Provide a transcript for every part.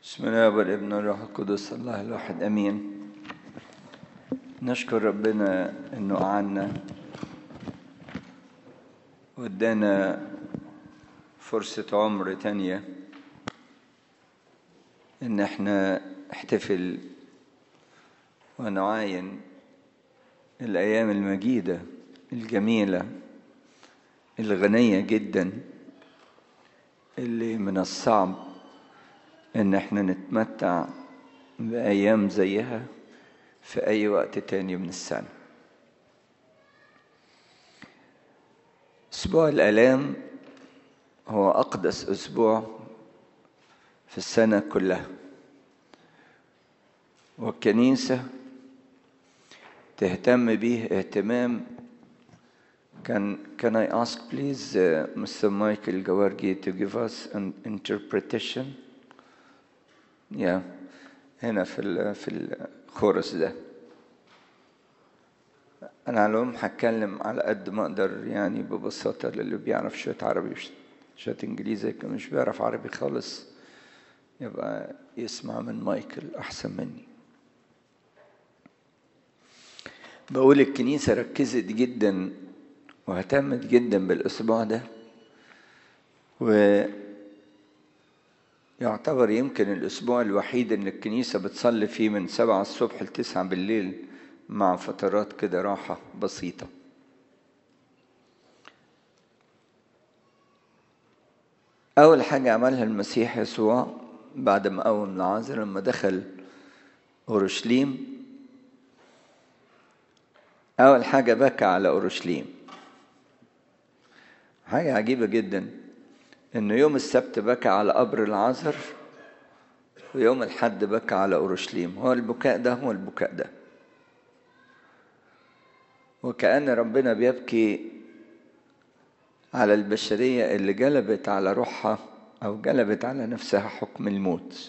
بسم الله والابن والروح القدس الله الواحد امين نشكر ربنا انه اعنا وادانا فرصة عمر تانية ان احنا نحتفل ونعاين الايام المجيدة الجميلة الغنية جدا اللي من الصعب ان احنا نتمتع بايام زيها في اي وقت تاني من السنه اسبوع الالام هو اقدس اسبوع في السنه كلها والكنيسه تهتم به اهتمام Can, can I ask please uh, Mr. Michael Gawargi to give us an interpretation? يا هنا في ال في الخورس ده انا على العموم هتكلم على قد ما اقدر يعني ببساطه للي بيعرف شويه عربي شويه انجليزي كان مش بيعرف عربي خالص يبقى يسمع من مايكل احسن مني بقول الكنيسه ركزت جدا واهتمت جدا بالاسبوع ده و يعتبر يمكن الأسبوع الوحيد إن الكنيسة بتصلي فيه من سبعة الصبح لتسعة بالليل مع فترات كده راحة بسيطة أول حاجة عملها المسيح يسوع بعد ما قوم لعازر لما دخل أورشليم أول حاجة بكى على أورشليم حاجة عجيبة جدا انه يوم السبت بكى على قبر العذر ويوم الحد بكى على اورشليم هو البكاء ده هو البكاء ده وكأن ربنا بيبكي على البشرية اللي جلبت على روحها أو جلبت على نفسها حكم الموت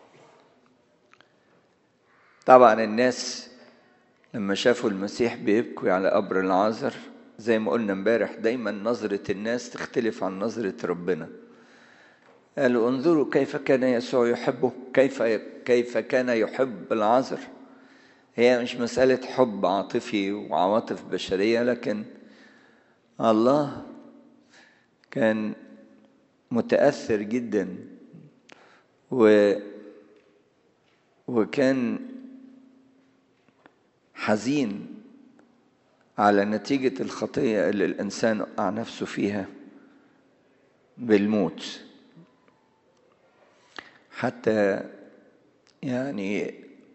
طبعا الناس لما شافوا المسيح بيبكي على قبر العذر زي ما قلنا امبارح دايما نظرة الناس تختلف عن نظرة ربنا قالوا انظروا كيف كان يسوع يحبه كيف كيف كان يحب العذر هي مش مسألة حب عاطفي وعواطف بشرية لكن الله كان متأثر جدا و وكان حزين على نتيجة الخطية اللي الإنسان وقع نفسه فيها بالموت حتى يعني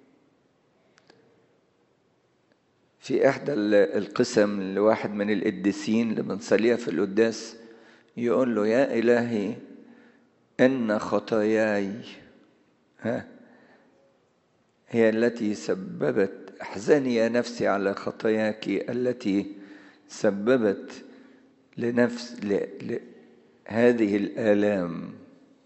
في إحدى القسم لواحد من القديسين اللي بنصليها في القداس يقول له يا إلهي إن خطاياي ها هي التي سببت احزني يا نفسي على خطاياك التي سببت لنفس ل... ل... هذه الآلام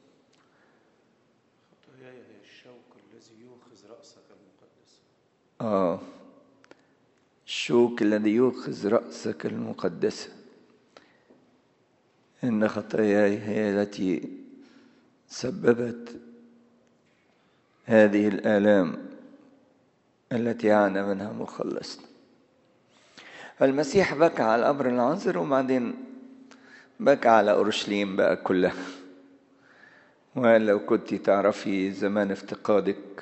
خطاياي هي الشوك الذي يوخذ رأسك المقدس آه الشوك الذي يوخذ رأسك المقدسة إن خطاياي هي التي سببت هذه الآلام التي عانى منها مخلصنا المسيح بكى على أمر العذر وبعدين بكى على أورشليم بقى كلها ولو كنت تعرفي زمان افتقادك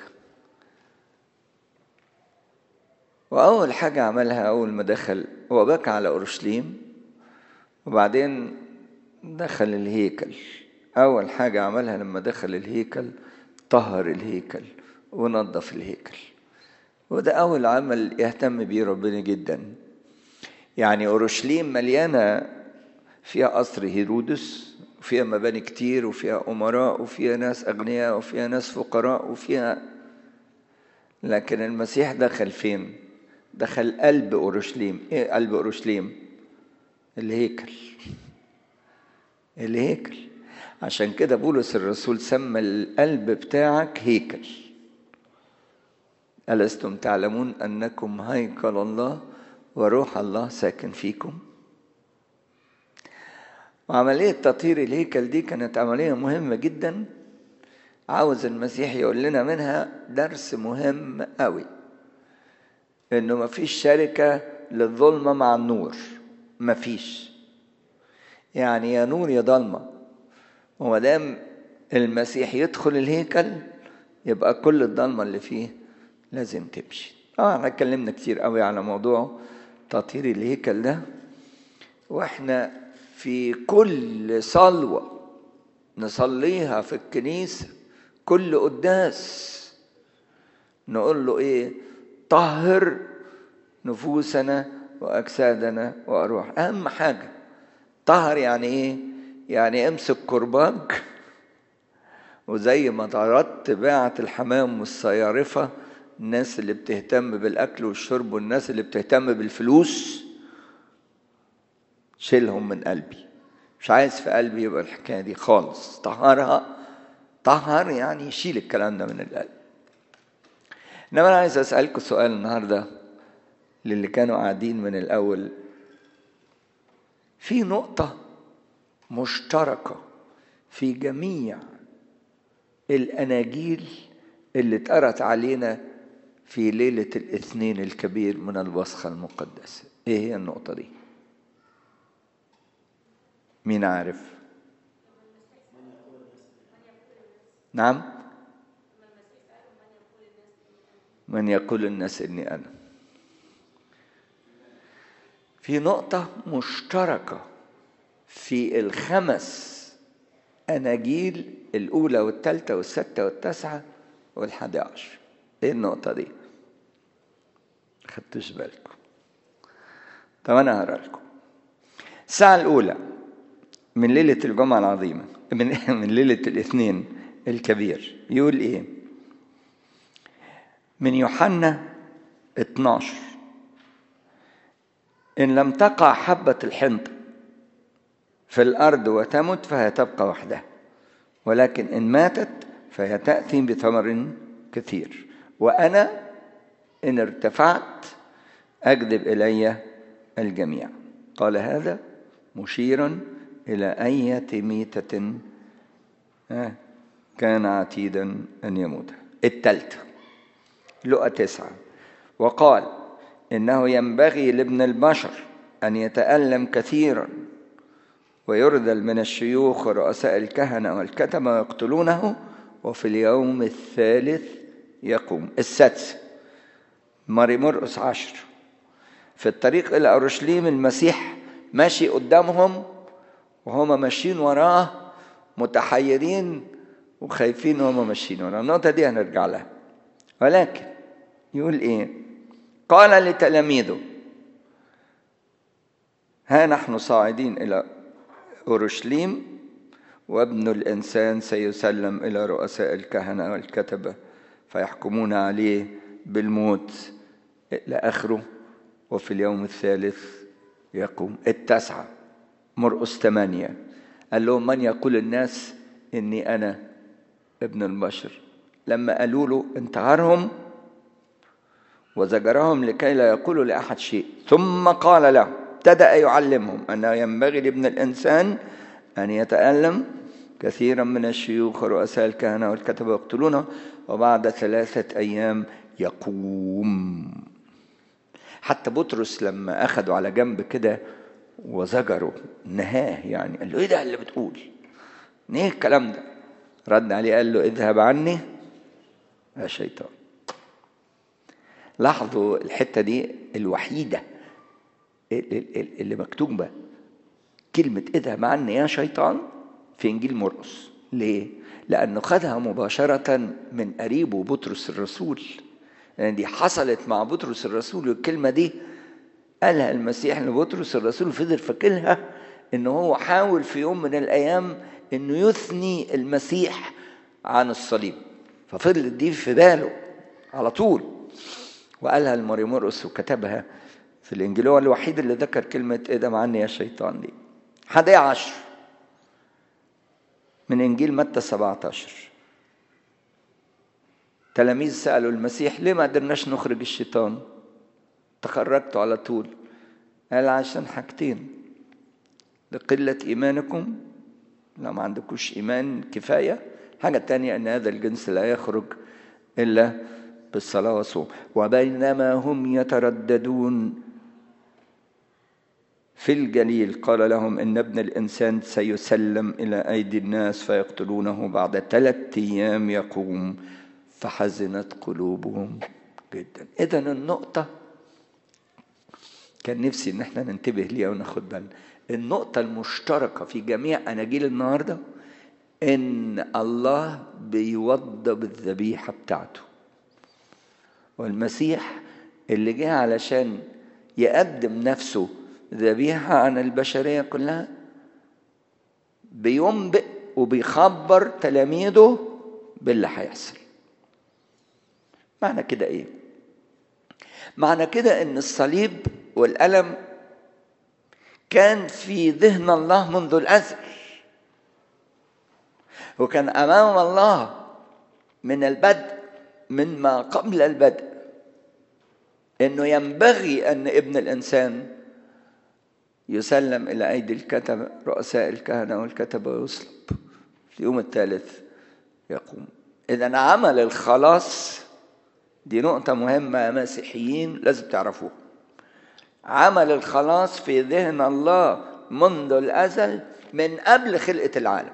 وأول حاجة عملها أول ما دخل هو بكى على أورشليم وبعدين دخل الهيكل أول حاجة عملها لما دخل الهيكل طهر الهيكل ونظف الهيكل وده أول عمل يهتم بيه ربنا جدا يعني أورشليم مليانة فيها قصر هيرودس وفيها مباني كتير وفيها أمراء وفيها ناس أغنياء وفيها ناس فقراء وفيها لكن المسيح دخل فين؟ دخل قلب أورشليم إيه قلب أورشليم؟ الهيكل الهيكل عشان كده بولس الرسول سمى القلب بتاعك هيكل ألستم تعلمون أنكم هيكل الله وروح الله ساكن فيكم وعملية تطهير الهيكل دي كانت عملية مهمة جدا عاوز المسيح يقول لنا منها درس مهم قوي انه مفيش شركة للظلمة مع النور مفيش يعني يا نور يا ضلمة وما دام المسيح يدخل الهيكل يبقى كل الضلمة اللي فيه لازم تمشي اه احنا اتكلمنا كتير قوي على موضوع تطهير الهيكل ده واحنا في كل صلوة نصليها في الكنيسة كل قداس نقول له ايه طهر نفوسنا واجسادنا وارواح اهم حاجه طهر يعني ايه يعني امسك كرباج وزي ما طردت باعة الحمام والصيارفة الناس اللي بتهتم بالأكل والشرب والناس اللي بتهتم بالفلوس شيلهم من قلبي مش عايز في قلبي يبقى الحكاية دي خالص طهرها طهر يعني شيل الكلام ده من القلب انما انا عايز اسالكم سؤال النهارده للي كانوا قاعدين من الاول في نقطه مشتركه في جميع الاناجيل اللي اتقرت علينا في ليله الاثنين الكبير من البصخه المقدسه ايه هي النقطه دي مين عارف نعم من يقول الناس اني انا في نقطه مشتركه في الخمس اناجيل الاولى والثالثه والسته والتاسعه والحادي عشر ايه النقطه دي خدتوش بالكم طب انا هقرا لكم الساعه الاولى من ليله الجمعه العظيمه من من ليله الاثنين الكبير يقول ايه من يوحنا 12 إن لم تقع حبة الحنطة في الأرض وتمت فهي تبقى وحدها ولكن إن ماتت فهي تأتي بثمر كثير وأنا إن ارتفعت أجذب إلي الجميع قال هذا مشيرا إلى أية ميتة كان عتيدا أن يموت التالتة لقى تسعة وقال إنه ينبغي لابن البشر أن يتألم كثيرا ويرذل من الشيوخ ورؤساء الكهنة والكتبة ويقتلونه وفي اليوم الثالث يقوم السادس ماري مرقس عشر في الطريق إلى أورشليم المسيح ماشي قدامهم وهما ماشيين وراه متحيرين وخايفين وهما ماشيين وراه النقطة دي هنرجع لها ولكن يقول ايه قال لتلاميذه ها نحن صاعدين الى اورشليم وابن الانسان سيسلم الى رؤساء الكهنه والكتبه فيحكمون عليه بالموت الى اخره وفي اليوم الثالث يقوم التاسعه مرقس ثمانيه قال لهم من يقول الناس اني انا ابن البشر لما قالوا له انتهرهم وزجرهم لكي لا يقولوا لأحد شيء ثم قال له ابتدأ يعلمهم أنه ينبغي لابن الإنسان أن يتألم كثيرا من الشيوخ ورؤساء الكهنة والكتبة يقتلونه وبعد ثلاثة أيام يقوم حتى بطرس لما أخذوا على جنب كده وزجروا نهاه يعني قال له إيه ده اللي بتقول؟ إيه الكلام ده؟ رد عليه قال له اذهب عني يا شيطان لاحظوا الحتة دي الوحيدة اللي مكتوبة كلمة اذهب عني يا شيطان في إنجيل مرقس ليه؟ لأنه خدها مباشرة من قريبه بطرس الرسول لأن دي حصلت مع بطرس الرسول والكلمة دي قالها المسيح لبطرس الرسول فضل فاكرها إن هو حاول في يوم من الأيام إنه يثني المسيح عن الصليب ففضلت دي في باله على طول وقالها لماري مرقس وكتبها في الانجيل هو الوحيد اللي ذكر كلمه ادم عني يا شيطان دي حادي عشر من انجيل متى 17 تلاميذ سالوا المسيح ليه ما قدرناش نخرج الشيطان تخرجتوا على طول قال عشان حاجتين لقله ايمانكم لو ما عندكوش ايمان كفايه الحاجة الثانية أن هذا الجنس لا يخرج إلا بالصلاة والصوم وبينما هم يترددون في الجليل قال لهم إن ابن الإنسان سيسلم إلى أيدي الناس فيقتلونه بعد ثلاثة أيام يقوم فحزنت قلوبهم جدا إذا النقطة كان نفسي إن احنا ننتبه ليها وناخد بالنا النقطة المشتركة في جميع أناجيل النهاردة إن الله بيوضب الذبيحة بتاعته والمسيح اللي جه علشان يقدم نفسه ذبيحة عن البشرية كلها بينبئ وبيخبر تلاميذه باللي هيحصل معنى كده ايه معنى كده ان الصليب والألم كان في ذهن الله منذ الأزل وكان أمام الله من البدء من ما قبل البدء انه ينبغي ان ابن الانسان يسلم الى ايدي الكتبه رؤساء الكهنه والكتبه ويصلب في اليوم الثالث يقوم اذا عمل الخلاص دي نقطه مهمه يا مسيحيين لازم تعرفوها عمل الخلاص في ذهن الله منذ الازل من قبل خلقه العالم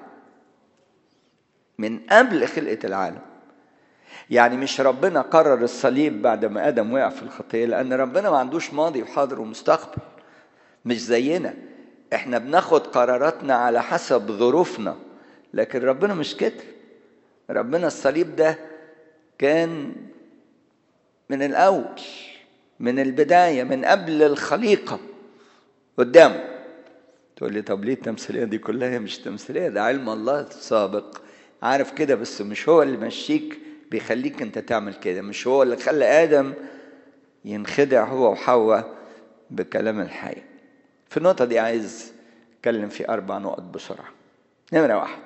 من قبل خلقه العالم يعني مش ربنا قرر الصليب بعد ما ادم وقع في الخطيه لان ربنا ما عندوش ماضي وحاضر ومستقبل مش زينا احنا بناخد قراراتنا على حسب ظروفنا لكن ربنا مش كده ربنا الصليب ده كان من الاول من البدايه من قبل الخليقه قدامه تقول لي طب ليه التمثيليه دي كلها هي مش تمثيليه ده علم الله السابق عارف كده بس مش هو اللي مشيك بيخليك انت تعمل كده مش هو اللي خلى ادم ينخدع هو وحواء بكلام الحي في النقطة دي عايز اتكلم في أربع نقط بسرعة نمرة واحد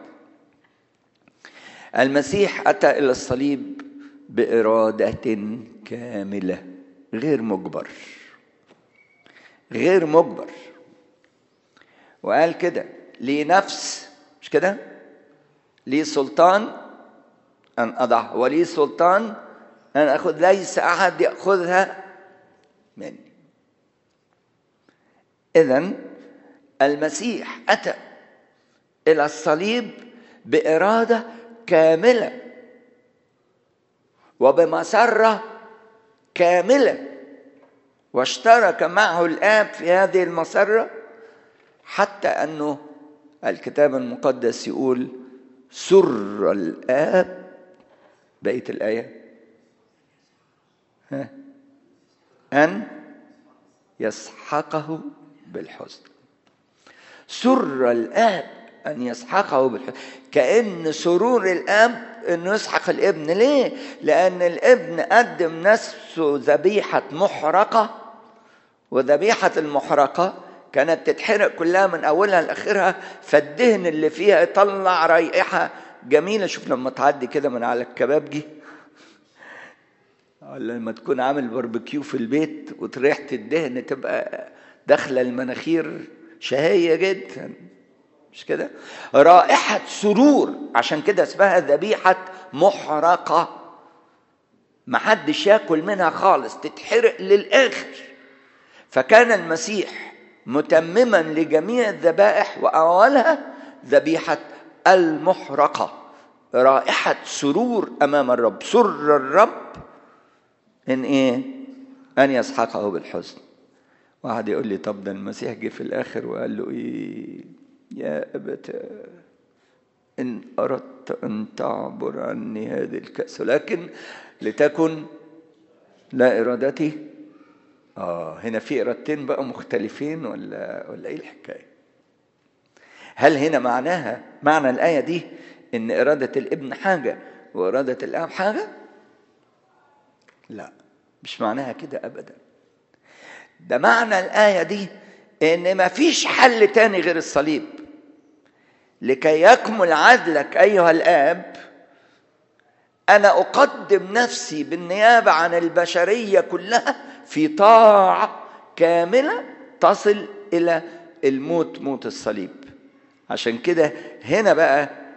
المسيح أتى إلى الصليب بإرادة كاملة غير مجبر غير مجبر وقال كده لي نفس مش كده لي سلطان أن أضع ولي سلطان أن أخذ ليس أحد يأخذها مني إذا المسيح أتى إلى الصليب بإرادة كاملة وبمسرة كاملة واشترك معه الآب في هذه المسرة حتى أنه الكتاب المقدس يقول سر الآب بقية الآية ها أن يسحقه بالحزن سر الآب أن يسحقه بالحزن كأن سرور الآب أنه يسحق الابن ليه؟ لأن الابن قدم نفسه ذبيحة محرقة وذبيحة المحرقة كانت تتحرق كلها من أولها لآخرها فالدهن اللي فيها يطلع رائحة جميلة شوف لما تعدي كده من على الكبابجي ولا لما تكون عامل باربيكيو في البيت وريحة الدهن تبقى داخلة المناخير شهية جدا مش كده؟ رائحة سرور عشان كده اسمها ذبيحة محرقة محدش ياكل منها خالص تتحرق للآخر فكان المسيح متمما لجميع الذبائح وأولها ذبيحة المحرقة رائحة سرور أمام الرب سر الرب إن إيه؟ أن يسحقه بالحزن واحد يقول لي طب ده المسيح جه في الآخر وقال له إيه يا أبت إن أردت أن تعبر عني هذه الكأس لكن لتكن لا إرادتي آه هنا في إرادتين بقى مختلفين ولا ولا إيه الحكاية؟ هل هنا معناها معنى الآية دي إن إرادة الابن حاجة وإرادة الآب حاجة؟ لا مش معناها كده أبدا ده معنى الآية دي إن مفيش حل تاني غير الصليب لكي يكمل عدلك أيها الآب أنا أقدم نفسي بالنيابة عن البشرية كلها في طاعة كاملة تصل إلى الموت موت الصليب عشان كده هنا بقى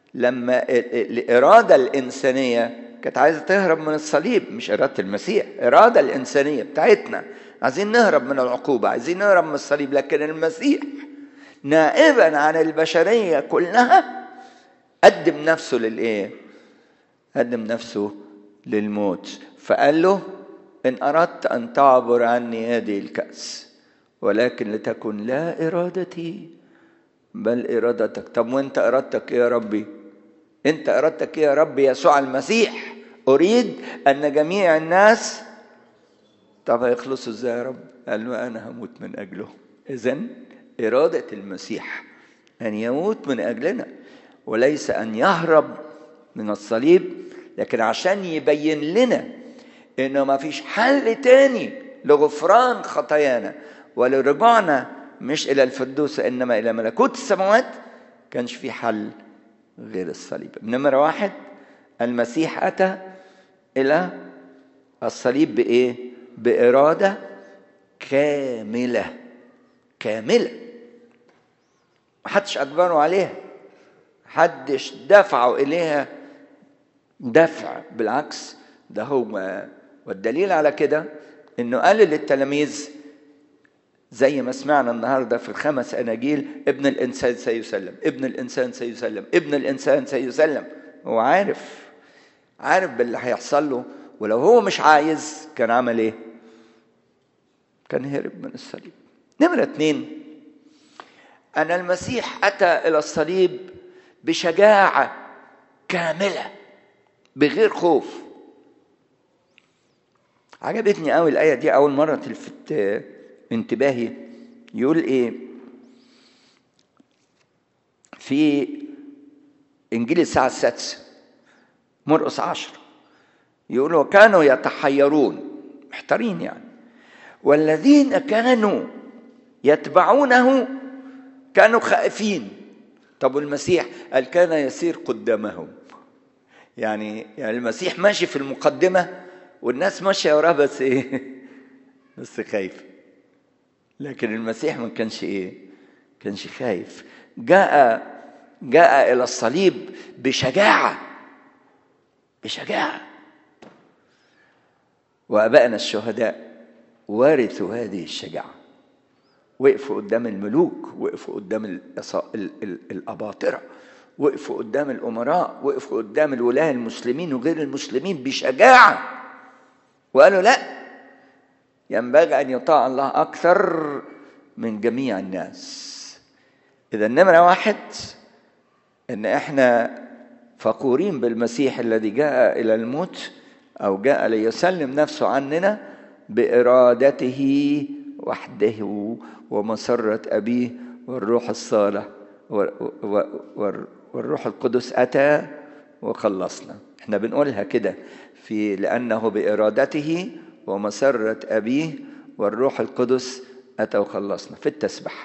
لما ال- ال- الإرادة الإنسانية كانت عايزة تهرب من الصليب مش إرادة المسيح إرادة الإنسانية بتاعتنا عايزين نهرب من العقوبة عايزين نهرب من الصليب لكن المسيح نائبا عن البشرية كلها قدم نفسه للإيه؟ قدم نفسه للموت فقال له إن أردت أن تعبر عني هذه الكأس ولكن لتكن لا إرادتي بل إرادتك طب وأنت إرادتك إيه يا ربي أنت إرادتك إيه يا ربي يسوع المسيح أريد أن جميع الناس طب هيخلصوا إزاي يا رب قال له أنا هموت من أجله إذا إرادة المسيح أن يموت من أجلنا وليس أن يهرب من الصليب لكن عشان يبين لنا إنه ما فيش حل تاني لغفران خطايانا ولرجوعنا مش إلى الفردوس إنما إلى ملكوت السماوات كانش في حل غير الصليب نمرة واحد المسيح أتى إلى الصليب بإيه؟ بإرادة كاملة كاملة محدش أجبره عليها محدش دفعه إليها دفع بالعكس ده هو والدليل على كده انه قال للتلاميذ زي ما سمعنا النهارده في الخمس اناجيل ابن الانسان سيسلم ابن الانسان سيسلم ابن الانسان سيسلم هو عارف عارف باللي هيحصل له ولو هو مش عايز كان عمل ايه كان هرب من الصليب نمرة اتنين أن المسيح أتى إلى الصليب بشجاعة كاملة بغير خوف عجبتني قوي الآية دي أول مرة تلفت انتباهي يقول إيه في إنجيل الساعة السادسة مرقس عشر يقول وكانوا يتحيرون محتارين يعني والذين كانوا يتبعونه كانوا خائفين طب والمسيح قال كان يسير قدامهم يعني يعني المسيح ماشي في المقدمة والناس ماشية وراه بس ايه بس خايف لكن المسيح ما كانش ايه كانش خايف جاء جاء الى الصليب بشجاعة بشجاعة وابائنا الشهداء ورثوا هذه الشجاعة وقفوا قدام الملوك وقفوا قدام الأباطرة وقفوا قدام الأمراء وقفوا قدام الولاة المسلمين وغير المسلمين بشجاعة وقالوا لا ينبغي أن يطاع الله أكثر من جميع الناس إذا نمرة واحد إن إحنا فخورين بالمسيح الذي جاء إلى الموت أو جاء ليسلم نفسه عننا بإرادته وحده ومسرة أبيه والروح الصالح والروح القدس أتى وخلصنا احنا بنقولها كده في لأنه بإرادته ومسرة أبيه والروح القدس أتى وخلصنا في التسبح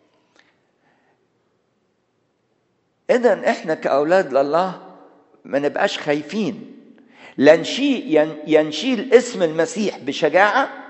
إذا إحنا كأولاد لله ما نبقاش خايفين لا نشيل ينشيل اسم المسيح بشجاعة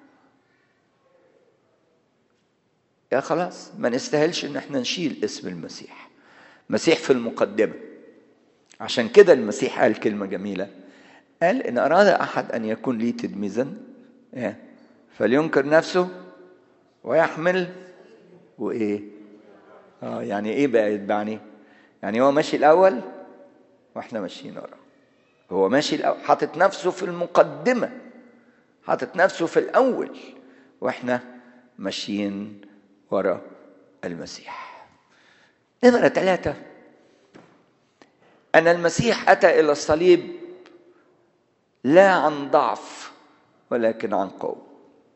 يا خلاص ما نستاهلش ان احنا نشيل اسم المسيح مسيح في المقدمة عشان كده المسيح قال كلمة جميلة قال إن أراد أحد أن يكون لي تلميذا إيه؟ فلينكر نفسه ويحمل وإيه؟ آه يعني إيه بقى يتبعني؟ يعني هو ماشي الأول وإحنا ماشيين وراه هو ماشي الأول حاطط نفسه في المقدمة حاطط نفسه في الأول وإحنا ماشيين ورا المسيح نمرة ثلاثة أن المسيح أتى إلى الصليب لا عن ضعف ولكن عن قوة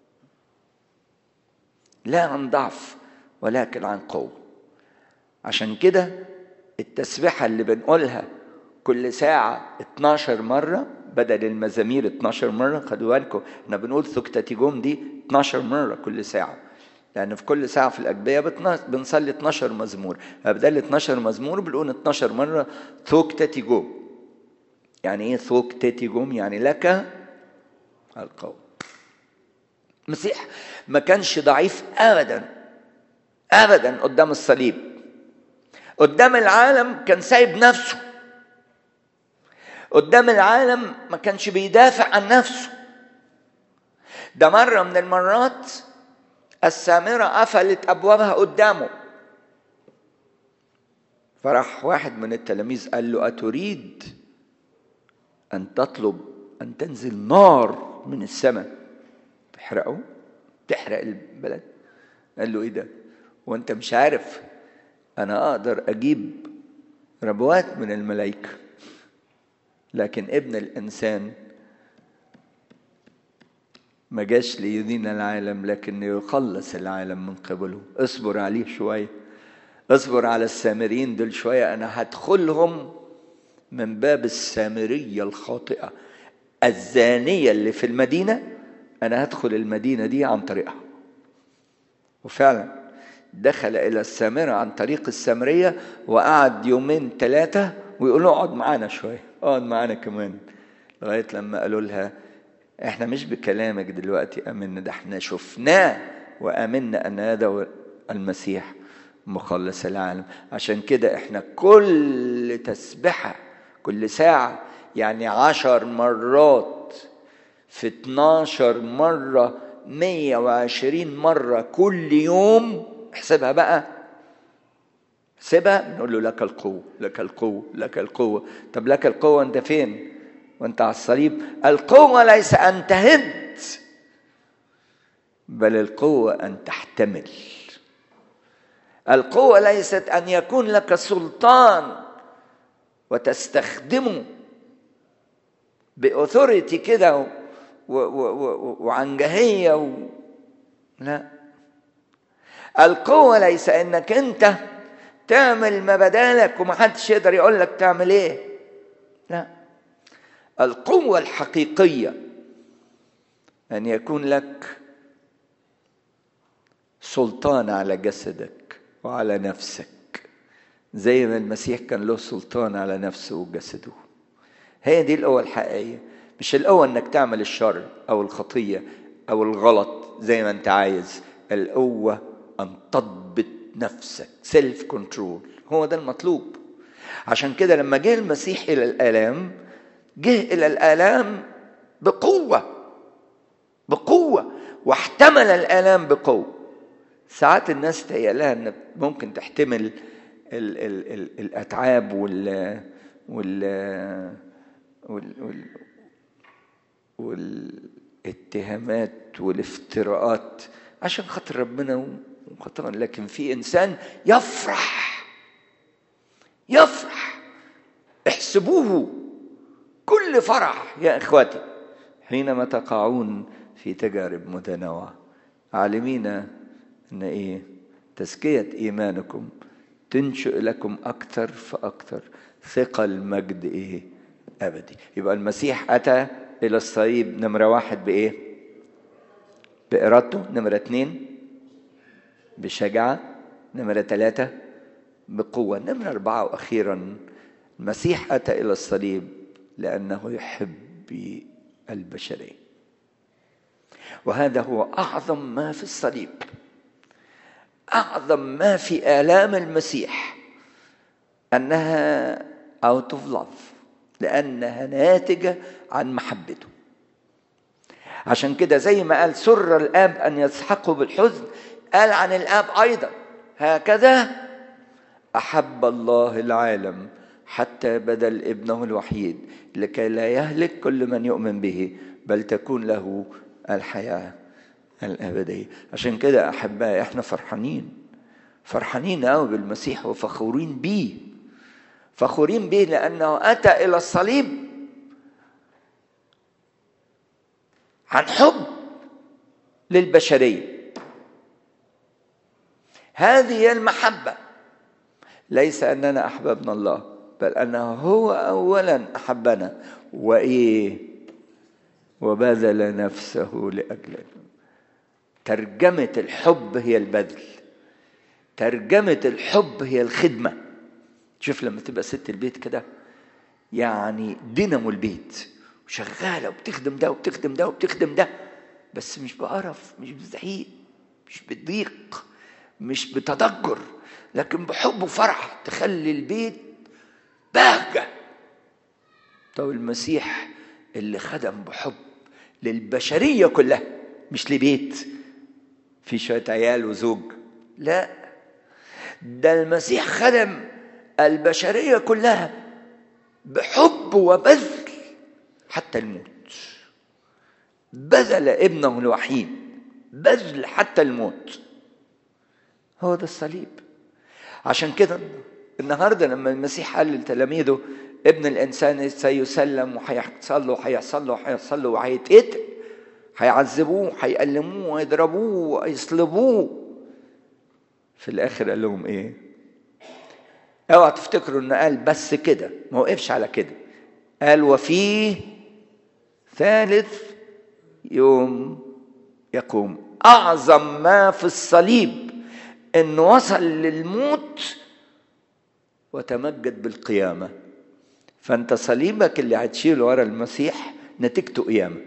لا عن ضعف ولكن عن قوة عشان كده التسبيحة اللي بنقولها كل ساعة 12 مرة بدل المزامير 12 مرة خدوا بالكم احنا بنقول ثكتاتيجوم دي 12 مرة كل ساعة لأن في كل ساعة في الأجبية بنصلي 12 مزمور بدل 12 مزمور بنقول 12 مرة ثوكتاتيجوم يعني إيه ثوكتاتيجوم؟ يعني لك القول المسيح ما كانش ضعيف أبدا أبدا قدام الصليب قدام العالم كان سايب نفسه قدام العالم ما كانش بيدافع عن نفسه ده مرة من المرات السامرة قفلت أبوابها قدامه فراح واحد من التلاميذ قال له أتريد أن تطلب أن تنزل نار من السماء تحرقه تحرق البلد قال له إيه ده وأنت مش عارف أنا أقدر أجيب ربوات من الملائكة لكن ابن الإنسان ما جاش ليدين العالم لكن يخلص العالم من قبله اصبر عليه شوية اصبر على السامريين دول شوية أنا هدخلهم من باب السامرية الخاطئة الزانية اللي في المدينة أنا هدخل المدينة دي عن طريقها وفعلا دخل إلى السامرة عن طريق السامرية وقعد يومين ثلاثة ويقول له اقعد معانا شوية اقعد معانا كمان لغاية لما قالوا لها احنا مش بكلامك دلوقتي امنا ده احنا شفناه وامنا ان هذا هو المسيح مخلص العالم عشان كده احنا كل تسبحة كل ساعة يعني عشر مرات في 12 مرة 120 مرة كل يوم احسبها بقى احسبها نقول له لك القوة لك القوة لك القوة طب لك القوة انت فين وانت على الصليب القوة ليس أن تهد بل القوة أن تحتمل القوة ليست أن يكون لك سلطان وتستخدمه بأثوريتي كده و- و- و- وعنجهية و... لا القوة ليس انك انت تعمل ما بدالك ومحدش يقدر يقول لك تعمل ايه لا القوة الحقيقية أن يكون لك سلطان على جسدك وعلى نفسك زي ما المسيح كان له سلطان على نفسه وجسده هي دي القوة الحقيقية مش القوة انك تعمل الشر او الخطية او الغلط زي ما انت عايز القوة ان تضبط نفسك سيلف كنترول هو ده المطلوب عشان كده لما جه المسيح الى الالام جه الى الالام بقوة بقوة واحتمل الالام بقوة ساعات الناس تهيألها ان ممكن تحتمل ال ال ال الاتعاب وال وال وال, وال والاتهامات والافتراءات عشان خاطر ربنا وخاطر لكن في انسان يفرح يفرح احسبوه كل فرح يا اخواتي حينما تقعون في تجارب متنوعه عالمين ان ايه تزكيه ايمانكم تنشئ لكم اكثر فاكثر ثقل مجد ايه ابدي يبقى المسيح اتى الى الصليب نمره واحد بايه بارادته نمره اتنين بشجاعه نمره ثلاثه بقوه نمره اربعه واخيرا المسيح اتى الى الصليب لانه يحب البشريه وهذا هو اعظم ما في الصليب اعظم ما في الام المسيح انها out of love لانها ناتجه عن محبته عشان كده زي ما قال سر الاب ان يسحقه بالحزن قال عن الاب ايضا هكذا احب الله العالم حتى بدل ابنه الوحيد لكي لا يهلك كل من يؤمن به بل تكون له الحياه الابديه عشان كده احبائي احنا فرحانين فرحانين قوي بالمسيح وفخورين بيه فخورين به لانه اتى الى الصليب عن حب للبشريه هذه هي المحبه ليس اننا احببنا الله بل انه هو اولا احبنا وايه وبذل نفسه لاجلنا ترجمه الحب هي البذل ترجمه الحب هي الخدمه شوف لما تبقى ست البيت كده يعني دينامو البيت وشغاله وبتخدم ده وبتخدم ده وبتخدم ده بس مش بقرف مش بزعيق مش بضيق مش بتضجر لكن بحب وفرح تخلي البيت بهجة طب المسيح اللي خدم بحب للبشرية كلها مش لبيت في شوية عيال وزوج لا ده المسيح خدم البشرية كلها بحب وبذل حتى الموت بذل ابنه الوحيد بذل حتى الموت هو ده الصليب عشان كده النهارده لما المسيح قال لتلاميذه ابن الانسان سيسلم وهيحصل له وهيحصل له وهيحصل له وهيتقتل هيعذبوه هيألموه ويضربوه ويصلبوه في الاخر قال لهم ايه اوعى تفتكروا انه قال بس كده ما وقفش على كده قال وفي ثالث يوم يقوم اعظم ما في الصليب انه وصل للموت وتمجد بالقيامه فانت صليبك اللي هتشيله ورا المسيح نتيجته قيامه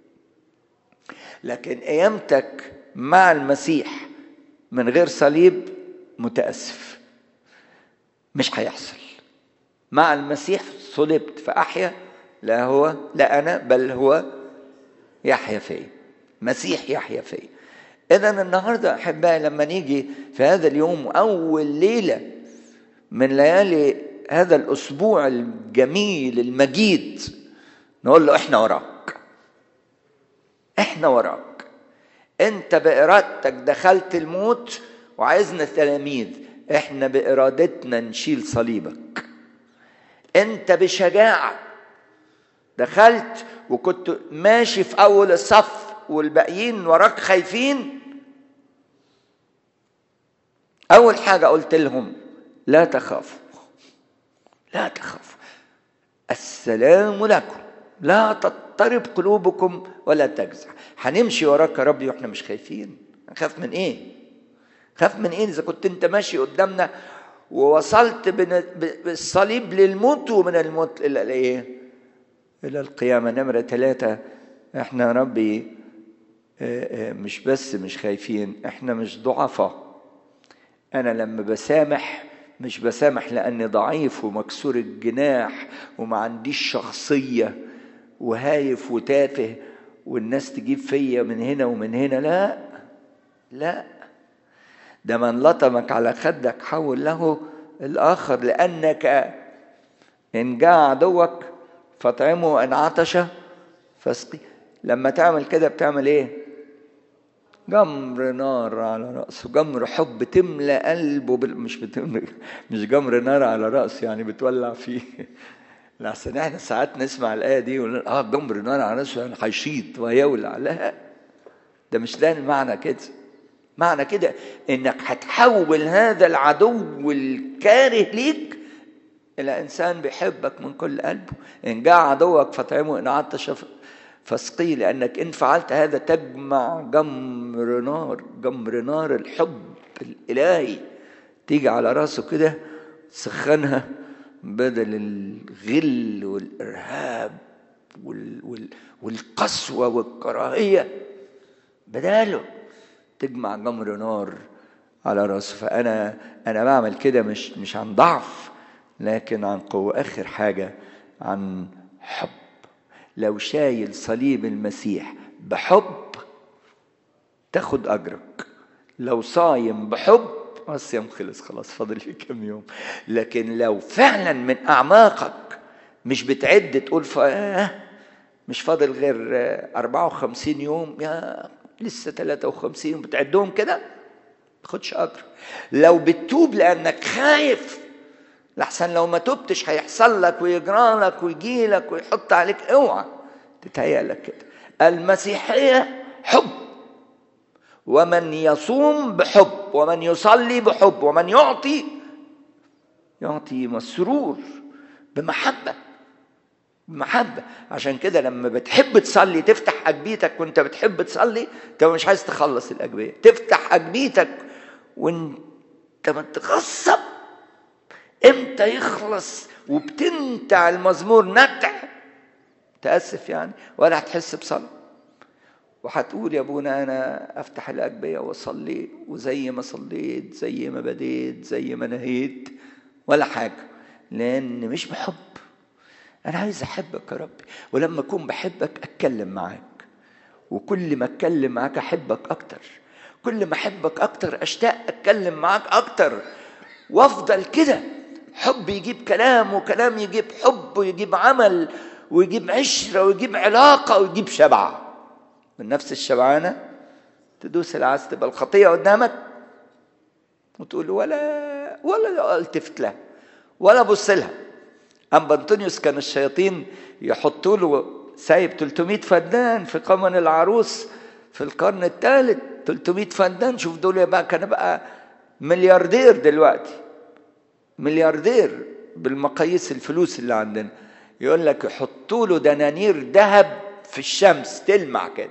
لكن قيامتك مع المسيح من غير صليب متاسف مش هيحصل مع المسيح صلبت فاحيا لا هو لا انا بل هو يحيا فيا مسيح يحيا فيا اذا النهارده احبائي لما نيجي في هذا اليوم اول ليله من ليالي هذا الاسبوع الجميل المجيد نقول له احنا وراك احنا وراك انت بارادتك دخلت الموت وعايزنا تلاميذ احنا بارادتنا نشيل صليبك انت بشجاعه دخلت وكنت ماشي في اول الصف والباقيين وراك خايفين اول حاجه قلت لهم لا تخافوا لا تخافوا السلام لكم لا تضطرب قلوبكم ولا تجزع هنمشي وراك يا ربي واحنا مش خايفين نخاف من ايه خاف من ايه اذا كنت انت ماشي قدامنا ووصلت بالصليب للموت ومن الموت الى الايه الى القيامه نمره ثلاثه احنا يا ربي مش بس مش خايفين احنا مش ضعفاء انا لما بسامح مش بسامح لاني ضعيف ومكسور الجناح وما عنديش شخصيه وهايف وتافه والناس تجيب فيا من هنا ومن هنا لا لا ده من لطمك على خدك حول له الاخر لانك ان جاء عدوك فاطعمه وان عطش فاسقي لما تعمل كده بتعمل ايه جمر نار على رأسه جمر حب تملى قلبه بال... مش بتملى مش جمر نار على رأسه يعني بتولع فيه لحسن احنا ساعات نسمع الآية دي ونقول اه جمر نار على رأسه يعني هيشيط وهيولع لا ده مش ده المعنى كده معنى كده انك هتحول هذا العدو الكاره ليك الى انسان بيحبك من كل قلبه ان جاء عدوك فاطعمه ان عطش فاسقيه لانك ان فعلت هذا تجمع جمر نار جمر نار الحب الالهي تيجي على راسه كده تسخنها بدل الغل والارهاب وال وال والقسوه والكراهيه بداله تجمع جمر نار على راسه فانا انا بعمل كده مش مش عن ضعف لكن عن قوه اخر حاجه عن حب لو شايل صليب المسيح بحب تاخد اجرك لو صايم بحب الصيام خلص خلاص فاضل لي كام يوم لكن لو فعلا من اعماقك مش بتعد تقول ف... مش فاضل غير 54 يوم يا لسه 53 بتعدهم كده ما تاخدش اجر لو بتتوب لانك خايف لحسن لو ما تبتش هيحصل لك ويجرى لك ويجي لك ويحط عليك اوعى تتهيأ لك كده المسيحية حب ومن يصوم بحب ومن يصلي بحب ومن يعطي يعطي مسرور بمحبة بمحبة عشان كده لما بتحب تصلي تفتح أجبيتك وانت بتحب تصلي انت مش عايز تخلص الأجبية تفتح أجبيتك وانت متغصب امتى يخلص وبتنتع المزمور نتع تأسف يعني ولا هتحس بصلاة وهتقول يا ابونا انا افتح الاجبيه واصلي وزي ما صليت زي ما بديت زي ما نهيت ولا حاجه لان مش بحب انا عايز احبك يا ربي ولما اكون بحبك اتكلم معاك وكل ما اتكلم معاك احبك اكتر كل ما احبك اكتر اشتاق اتكلم معاك اكتر وافضل كده حب يجيب كلام وكلام يجيب حب ويجيب عمل ويجيب عشرة ويجيب علاقة ويجيب شبع النفس الشبعانة تدوس العز تبقى الخطية قدامك وتقول ولا ولا التفت لها ولا بص لها أما أنطونيوس كان الشياطين يحطوا له سايب 300 فدان في قمن العروس في القرن الثالث 300 فدان شوف دول بقى كان بقى ملياردير دلوقتي ملياردير بالمقاييس الفلوس اللي عندنا يقول لك يحطوا له دنانير ذهب في الشمس تلمع كده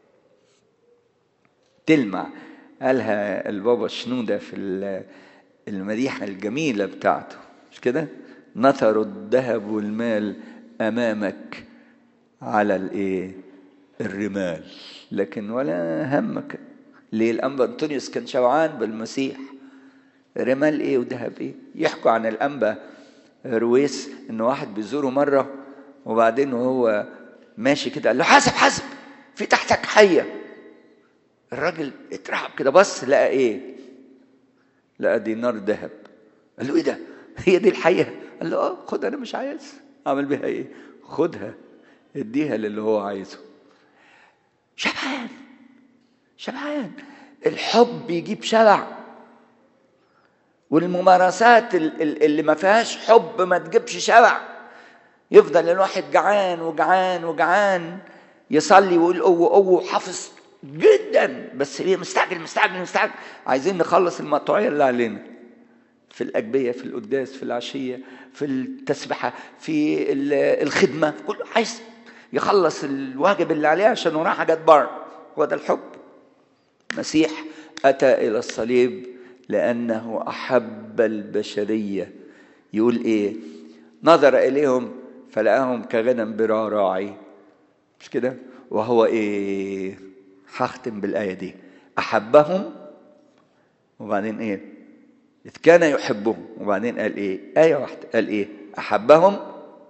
تلمع قالها البابا شنودة في المديحة الجميلة بتاعته مش كده نثر الذهب والمال أمامك على الايه الرمال لكن ولا همك ليه الانبا انطونيوس كان شبعان بالمسيح رمال ايه وذهب ايه يحكوا عن الانبا رويس ان واحد بيزوره مره وبعدين وهو ماشي كده قال له حاسب حاسب في تحتك حيه الراجل اترعب كده بص لقى ايه لقى دينار ذهب قال له ايه ده هي دي الحيه قال له اه خد انا مش عايز اعمل بيها ايه خدها اديها للي هو عايزه شبعان شبعان الحب يجيب شبع والممارسات اللي ما فيهاش حب ما تجيبش شبع يفضل الواحد جعان وجعان وجعان يصلي ويقول قوة قوة حافظ جدا بس ليه مستعجل مستعجل مستعجل عايزين نخلص المقطوعية اللي علينا في الأجبية في القداس في العشية في التسبحة في الخدمة كله عايز يخلص الواجب اللي عليه عشان وراه حاجات بره هو ده الحب المسيح أتى إلى الصليب لأنه أحب البشرية يقول إيه نظر إليهم فلقاهم كغنم برا راعي مش كده وهو إيه هختم بالآية دي أحبهم وبعدين إيه إذ كان يحبهم وبعدين قال إيه آية واحدة قال إيه أحبهم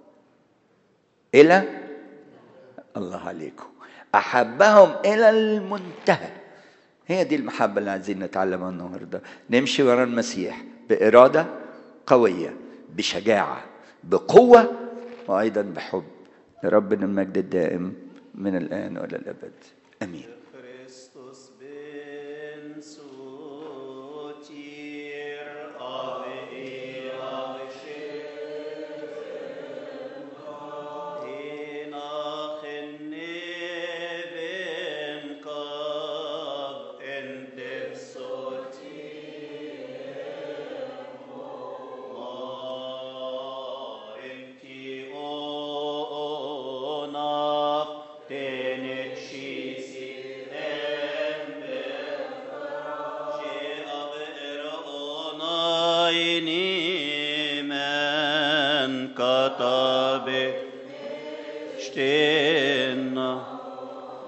إلى الله عليكم أحبهم إلى المنتهى هي دي المحبة اللي عايزين نتعلمها النهاردة نمشي ورا المسيح بإرادة قوية بشجاعة بقوة وأيضا بحب لربنا المجد الدائم من الآن وإلى الأبد آمين Kristus bin zu dir, ave ave Hinach in neben kab en der Inki ona tenet shisi embe she aber ona ini men katabe Steh